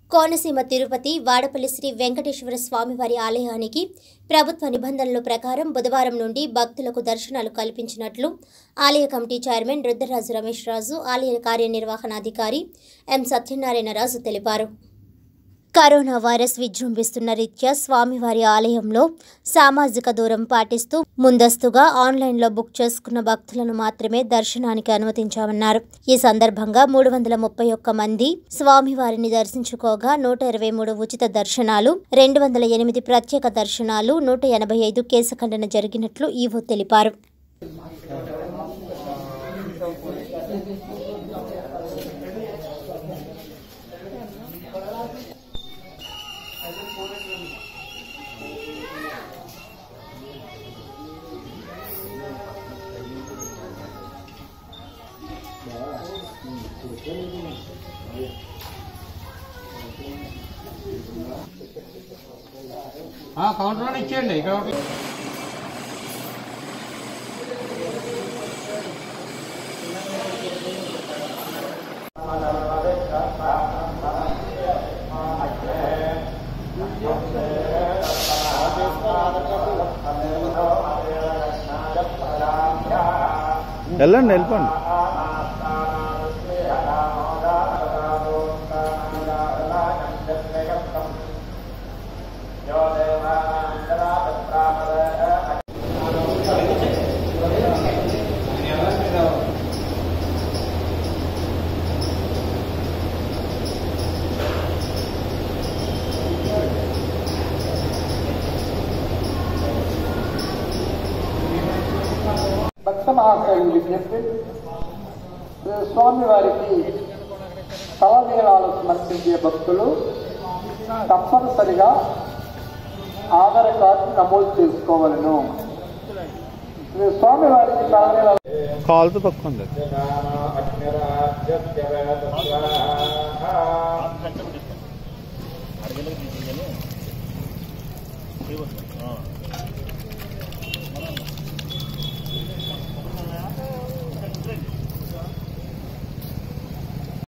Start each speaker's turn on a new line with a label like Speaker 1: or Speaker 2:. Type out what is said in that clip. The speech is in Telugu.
Speaker 1: కోనసీమ తిరుపతి వాడపల్లి శ్రీ వెంకటేశ్వర స్వామివారి ఆలయానికి ప్రభుత్వ నిబంధనల ప్రకారం బుధవారం నుండి భక్తులకు దర్శనాలు కల్పించినట్లు ఆలయ కమిటీ చైర్మన్ రుద్రరాజు రమేష్ రాజు ఆలయ కార్యనిర్వహణాధికారి ఎం సత్యనారాయణ రాజు తెలిపారు కరోనా వైరస్ విజృంభిస్తున్న రీత్యా స్వామివారి ఆలయంలో సామాజిక దూరం పాటిస్తూ ముందస్తుగా ఆన్లైన్లో బుక్ చేసుకున్న భక్తులను మాత్రమే దర్శనానికి అనుమతించామన్నారు ఈ సందర్భంగా మూడు వందల ముప్పై ఒక్క మంది స్వామివారిని దర్శించుకోగా నూట ఇరవై మూడు ఉచిత దర్శనాలు రెండు వందల ఎనిమిది ప్రత్యేక దర్శనాలు నూట ఎనభై ఐదు కేసు ఖండన జరిగినట్లు ఈవో తెలిపారు
Speaker 2: కౌంటర్లోనే ఇచ్చేయండి ఇక్కడ ఒకటి
Speaker 3: వెళ్ళండి వెళ్ళిపోండి
Speaker 4: భక్త మహాశయులు విజ్ఞప్తి స్వామివారికి తలనీలాలు సమర్పించే భక్తులు తప్పనిసరిగా ఆధార్ కార్డు నమోదు చేసుకోవాలను శ్రీ స్వామివారికి తలనీలాలు
Speaker 3: కాల్తో తక్కువ ఉంది
Speaker 2: అగ్నిరాజ్యస్య వేదస్వ